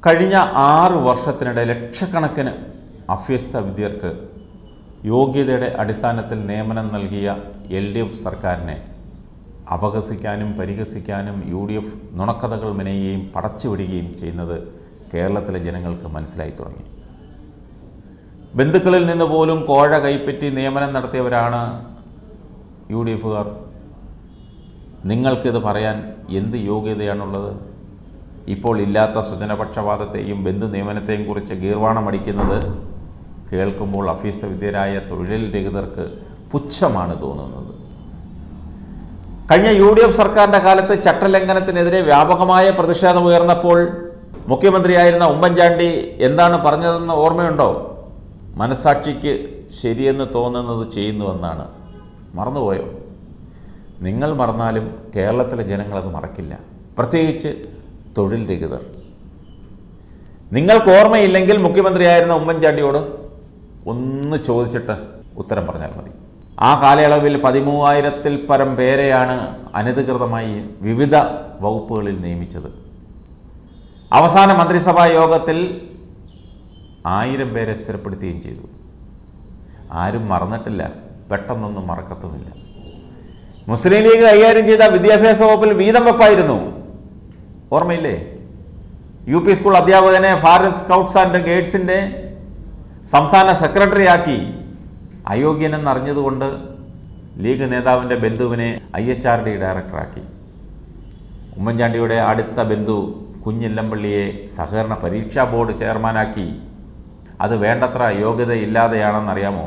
കഴിഞ്ഞ ആറ് വർഷത്തിനിടെ ലക്ഷക്കണക്കിന് അഭ്യസ്ത വിദ്യർക്ക് യോഗ്യതയുടെ അടിസ്ഥാനത്തിൽ നിയമനം നൽകിയ എൽ ഡി എഫ് സർക്കാരിനെ അപഹസിക്കാനും പരിഹസിക്കാനും യു ഡി എഫ് നുണക്കഥകൾ മെനയുകയും പടച്ചുവിടുകയും ചെയ്യുന്നത് കേരളത്തിലെ ജനങ്ങൾക്ക് മനസ്സിലായി തുടങ്ങി ബന്ധുക്കളിൽ നിന്ന് പോലും കോഴ കൈപ്പറ്റി നിയമനം നടത്തിയവരാണ് യു ഡി എഫുകാർ നിങ്ങൾക്കിത് പറയാൻ എന്ത് യോഗ്യതയാണുള്ളത് ഇപ്പോൾ ഇല്ലാത്ത സ്വജനപക്ഷപാതത്തെയും ബന്ധു നിയമനത്തെയും കുറിച്ച് ഗീർവാണമടിക്കുന്നത് കേൾക്കുമ്പോൾ അഭ്യസ്ത വിദ്യരായ തൊഴിൽ രഹിതർക്ക് പുച്ഛമാണ് തോന്നുന്നത് കഴിഞ്ഞ യു ഡി എഫ് സർക്കാരിൻ്റെ കാലത്ത് ചട്ടലംഘനത്തിനെതിരെ വ്യാപകമായ പ്രതിഷേധം ഉയർന്നപ്പോൾ മുഖ്യമന്ത്രിയായിരുന്ന ഉമ്മൻചാണ്ടി എന്താണ് പറഞ്ഞതെന്ന് ഓർമ്മയുണ്ടോ മനസാക്ഷിക്ക് ശരിയെന്ന് തോന്നുന്നത് ചെയ്യുന്നുവെന്നാണ് മറന്നുപോയോ നിങ്ങൾ മറന്നാലും കേരളത്തിലെ ജനങ്ങളത് മറക്കില്ല പ്രത്യേകിച്ച് തൊഴിൽ രഹിതർ നിങ്ങൾക്ക് ഓർമ്മയില്ലെങ്കിൽ മുഖ്യമന്ത്രിയായിരുന്ന ഉമ്മൻചാണ്ടിയോട് ഒന്ന് ചോദിച്ചിട്ട് ഉത്തരം പറഞ്ഞാൽ മതി ആ കാലയളവിൽ പതിമൂവായിരത്തിൽ പരം പേരെയാണ് അനധികൃതമായി വിവിധ വകുപ്പുകളിൽ നിയമിച്ചത് അവസാന മന്ത്രിസഭാ യോഗത്തിൽ ആയിരം പേരെ സ്ഥിരപ്പെടുത്തുകയും ചെയ്തു ആരും മറന്നിട്ടില്ല പെട്ടെന്നൊന്നും മറക്കത്തുമില്ല മുസ്ലിം ലീഗ് കൈകാര്യം ചെയ്ത വിദ്യാഭ്യാസ വകുപ്പിൽ വീതം വെപ്പായിരുന്നു ഓർമ്മയില്ലേ യു പി സ്കൂൾ അധ്യാപകനെ ഭാരത് സ്കൗട്ട്സ് ആൻഡ് ഗൈഡ്സിൻ്റെ സംസ്ഥാന സെക്രട്ടറി ആക്കി അയോഗ്യനെന്നറിഞ്ഞതുകൊണ്ട് ലീഗ് നേതാവിൻ്റെ ബന്ധുവിനെ ഐ എച്ച് ആർ ഡി ഡയറക്ടറാക്കി ഉമ്മൻചാണ്ടിയുടെ അടുത്ത ബന്ധു കുഞ്ഞില്ലമ്പള്ളിയെ സഹകരണ പരീക്ഷാ ബോർഡ് ചെയർമാനാക്കി അത് വേണ്ടത്ര യോഗ്യതയില്ലാതെയാണെന്നറിയാമോ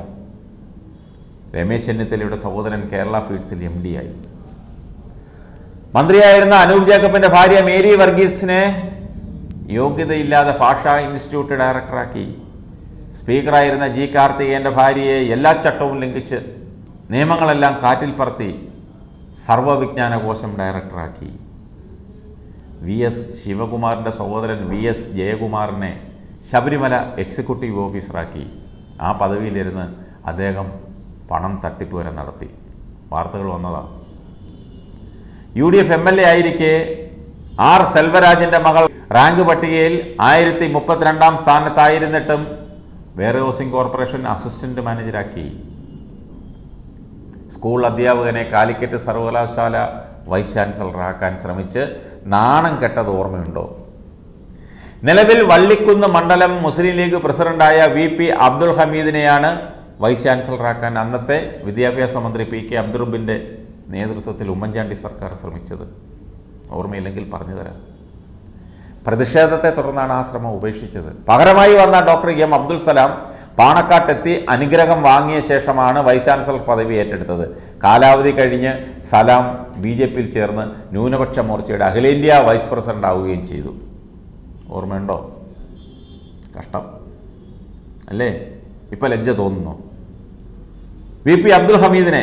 രമേശ് ചെന്നിത്തലയുടെ സഹോദരൻ കേരള ഫീഡ്സിൽ എം ഡി ആയി മന്ത്രിയായിരുന്ന അനൂപ് ജേക്കബിന്റെ ഭാര്യ മേരി വർഗീസിനെ യോഗ്യതയില്ലാതെ ഭാഷാ ഇൻസ്റ്റിറ്റ്യൂട്ട് ഡയറക്ടറാക്കി സ്പീക്കറായിരുന്ന ജി കാർത്തികേയൻ്റെ ഭാര്യയെ എല്ലാ ചട്ടവും ലംഘിച്ച് നിയമങ്ങളെല്ലാം കാറ്റിൽ പറത്തി സർവവിജ്ഞാന കോശം ഡയറക്ടറാക്കി വി എസ് ശിവകുമാറിൻ്റെ സഹോദരൻ വി എസ് ജയകുമാറിനെ ശബരിമല എക്സിക്യൂട്ടീവ് ഓഫീസറാക്കി ആ പദവിയിലിരുന്ന് അദ്ദേഹം പണം തട്ടിപ്പ് വരെ നടത്തി വാർത്തകൾ വന്നതാണ് U D F M L A ആയിരിക്കെ ആർ സെൽവരാജിൻ്റെ മകൾ റാങ്ക് പട്ടികയിൽ ആയിരത്തി മുപ്പത്തിരണ്ടാം സ്ഥാനത്തായിരുന്നിട്ടും വേറെ ഹൗസിംഗ് കോർപ്പറേഷൻ അസിസ്റ്റന്റ് മാനേജരാക്കി സ്കൂൾ അധ്യാപകനെ കാലിക്കറ്റ് സർവകലാശാല വൈസ് ചാൻസലറാക്കാൻ ശ്രമിച്ച് നാണം കെട്ടത് ഓർമ്മയുണ്ടോ നിലവിൽ വള്ളിക്കുന്ന് മണ്ഡലം മുസ്ലിം ലീഗ് പ്രസിഡന്റായ വി പി അബ്ദുൾ ഹമീദിനെയാണ് വൈസ് ചാൻസലറാക്കാൻ അന്നത്തെ വിദ്യാഭ്യാസ മന്ത്രി പി കെ അബ്ദുറബിൻ്റെ നേതൃത്വത്തിൽ ഉമ്മൻചാണ്ടി സർക്കാർ ശ്രമിച്ചത് ഓർമ്മയില്ലെങ്കിൽ പറഞ്ഞു തരാം പ്രതിഷേധത്തെ തുടർന്നാണ് ആ ശ്രമം ഉപേക്ഷിച്ചത് പകരമായി വന്ന ഡോക്ടർ എം അബ്ദുൽ സലാം പാണക്കാട്ടെത്തി അനുഗ്രഹം വാങ്ങിയ ശേഷമാണ് വൈസ് ചാൻസലർ പദവി ഏറ്റെടുത്തത് കാലാവധി കഴിഞ്ഞ് സലാം ബി ജെ പിയിൽ ചേർന്ന് ന്യൂനപക്ഷ മോർച്ചയുടെ അഖിലേന്ത്യാ വൈസ് പ്രസിഡന്റ് ആവുകയും ചെയ്തു ഓർമ്മയുണ്ടോ കഷ്ടം അല്ലേ ഇപ്പം ലജ്ജ തോന്നുന്നു വി പി അബ്ദുൽ ഹമീദിനെ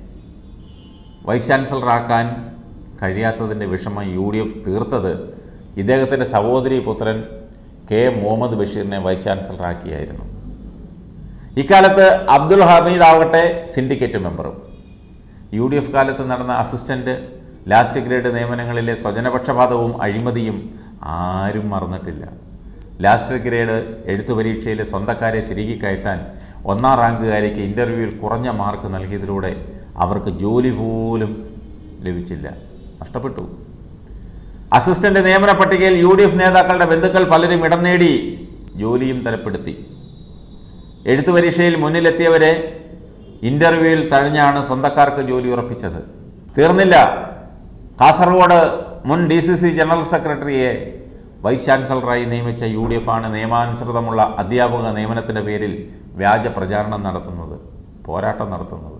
വൈസ് ചാൻസലറാക്കാൻ കഴിയാത്തതിൻ്റെ വിഷമം യു ഡി എഫ് തീർത്തത് ഇദ്ദേഹത്തിൻ്റെ സഹോദരി പുത്രൻ കെ മുഹമ്മദ് ബഷീറിനെ വൈസ് ചാൻസലറാക്കിയായിരുന്നു ഇക്കാലത്ത് അബ്ദുൽ ഹമീദ് ആവട്ടെ സിൻഡിക്കേറ്റ് മെമ്പറും യു ഡി എഫ് കാലത്ത് നടന്ന അസിസ്റ്റൻ്റ് ലാസ്റ്റ് ഗ്രേഡ് നിയമനങ്ങളിലെ സ്വജനപക്ഷപാതവും അഴിമതിയും ആരും മറന്നിട്ടില്ല ലാസ്റ്റ് ഗ്രേഡ് എഴുത്തു പരീക്ഷയിലെ സ്വന്തക്കാരെ തിരികെ കയറ്റാൻ ഒന്നാം റാങ്കുകാരിക്ക് ഇൻ്റർവ്യൂവിൽ കുറഞ്ഞ മാർക്ക് നൽകിയതിലൂടെ അവർക്ക് ജോലി പോലും ലഭിച്ചില്ല നഷ്ടപ്പെട്ടു അസിസ്റ്റന്റ് നിയമന പട്ടികയിൽ യു ഡി എഫ് നേതാക്കളുടെ ബന്ധുക്കൾ പലരും ഇടം നേടി ജോലിയും തരപ്പെടുത്തി എഴുത്തു പരീക്ഷയിൽ മുന്നിലെത്തിയവരെ ഇൻ്റർവ്യൂവിൽ തഴഞ്ഞാണ് സ്വന്തക്കാർക്ക് ജോലി ഉറപ്പിച്ചത് തീർന്നില്ല കാസർഗോഡ് മുൻ ഡി സി സി ജനറൽ സെക്രട്ടറിയെ വൈസ് ചാൻസലറായി നിയമിച്ച യു ഡി എഫ് ആണ് നിയമാനുസൃതമുള്ള അധ്യാപക നിയമനത്തിൻ്റെ പേരിൽ വ്യാജ പ്രചാരണം നടത്തുന്നത് പോരാട്ടം നടത്തുന്നത്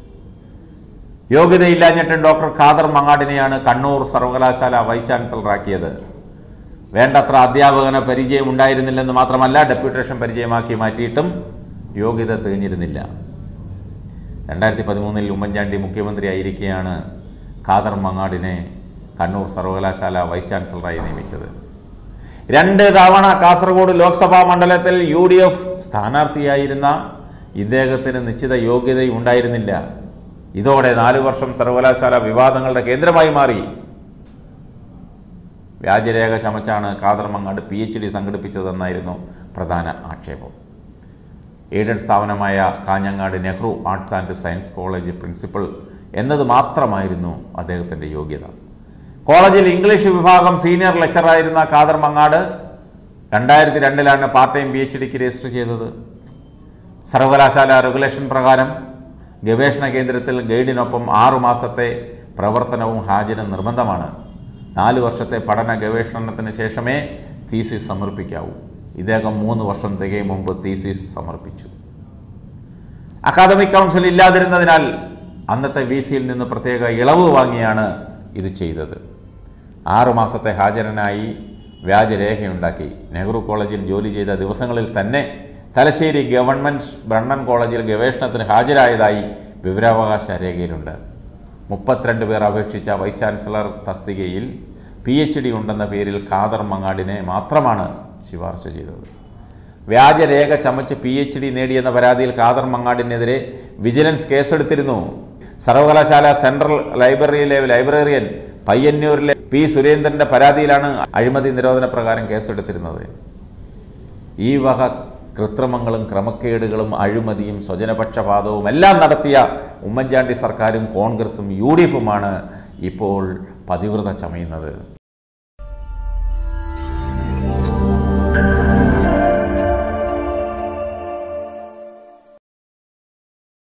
യോഗ്യതയില്ലാഞ്ഞിട്ടും ഡോക്ടർ ഖാദർ മങ്ങാടിനെയാണ് കണ്ണൂർ സർവകലാശാല വൈസ് ചാൻസലറാക്കിയത് വേണ്ടത്ര അധ്യാപകന് പരിചയം ഉണ്ടായിരുന്നില്ലെന്ന് മാത്രമല്ല ഡെപ്യൂട്ടേഷൻ പരിചയമാക്കി മാറ്റിയിട്ടും യോഗ്യത തികഞ്ഞിരുന്നില്ല രണ്ടായിരത്തി പതിമൂന്നിൽ ഉമ്മൻചാണ്ടി മുഖ്യമന്ത്രിയായിരിക്കെയാണ് ഖാദർ മങ്ങാടിനെ കണ്ണൂർ സർവകലാശാല വൈസ് ചാൻസലറായി നിയമിച്ചത് രണ്ട് തവണ കാസർഗോഡ് ലോക്സഭാ മണ്ഡലത്തിൽ യു ഡി എഫ് സ്ഥാനാർത്ഥിയായിരുന്ന ഇദ്ദേഹത്തിന് നിശ്ചിത യോഗ്യതയുണ്ടായിരുന്നില്ല ഇതോടെ നാലു വർഷം സർവകലാശാല വിവാദങ്ങളുടെ കേന്ദ്രമായി മാറി വ്യാജരേഖ ചമച്ചാണ് Khader Mangad P H D സംഘടിപ്പിച്ചതെന്നായിരുന്നു പ്രധാന ആക്ഷേപം എയ്ഡഡ് സ്ഥാപനമായ Kanhangad Nehru arts and science college principal എന്നത് മാത്രമായിരുന്നു അദ്ദേഹത്തിൻ്റെ യോഗ്യത കോളേജിൽ ഇംഗ്ലീഷ് വിഭാഗം സീനിയർ ലെക്ചറായിരുന്ന ഖാദർ മങ്ങാട് രണ്ടായിരത്തി രണ്ടിലാണ് പാർട്ട് ടൈം പി എച്ച് ഡിക്ക് രജിസ്റ്റർ ചെയ്തത് സർവകലാശാല റെഗുലേഷൻ പ്രകാരം ഗവേഷണ കേന്ദ്രത്തിൽ ഗൈഡിനൊപ്പം ആറു മാസത്തെ പ്രവർത്തനവും ഹാജരും നിർബന്ധമാണ് നാല് വർഷത്തെ പഠന ഗവേഷണത്തിന് ശേഷമേ തീസിസ് സമർപ്പിക്കാവൂ ഇദ്ദേഹം മൂന്ന് വർഷം തികയും മുമ്പ് തീസിസ് സമർപ്പിച്ചു അക്കാദമിക് കൗൺസിൽ ഇല്ലാതിരുന്നതിനാൽ അന്നത്തെ വി സിയിൽ നിന്ന് പ്രത്യേക ഇളവ് വാങ്ങിയാണ് ഇത് ചെയ്തത് ആറുമാസത്തെ ഹാജരനായി വ്യാജരേഖയുണ്ടാക്കി നെഹ്റു കോളേജിൽ ജോലി ചെയ്ത ദിവസങ്ങളിൽ തന്നെ തലശ്ശേരി ഗവൺമെൻറ് ബ്രണ്ണൻ കോളേജിൽ ഗവേഷണത്തിന് ഹാജരായതായി വിവരാവകാശ രേഖയിലുണ്ട് മുപ്പത്തിരണ്ട് പേർ അപേക്ഷിച്ച വൈസ് ചാൻസലർ തസ്തികയിൽ പി എച്ച് ഡി ഉണ്ടെന്ന പേരിൽ ഖാദർ മങ്ങാടിനെ മാത്രമാണ് ശുപാർശ ചെയ്തത് വ്യാജരേഖ ചമച്ച് പി എച്ച് ഡി നേടിയെന്ന പരാതിയിൽ ഖാദർ മങ്ങാടിനെതിരെ വിജിലൻസ് കേസെടുത്തിരുന്നു സർവകലാശാല സെൻട്രൽ ലൈബ്രറിയിലെ ലൈബ്രറിയൻ പയ്യന്നൂരിലെ പി സുരേന്ദ്രന്റെ പരാതിയിലാണ് അഴിമതി നിരോധന പ്രകാരം കേസെടുത്തിരുന്നത് ഈ വക കൃത്രിമങ്ങളും ക്രമക്കേടുകളും അഴിമതിയും സ്വജനപക്ഷപാതവും എല്ലാം നടത്തിയ ഉമ്മൻചാണ്ടി സർക്കാരും കോൺഗ്രസും യു ഡി എഫുമാണ് ഇപ്പോൾ പതിവ്രത ചമയുന്നത്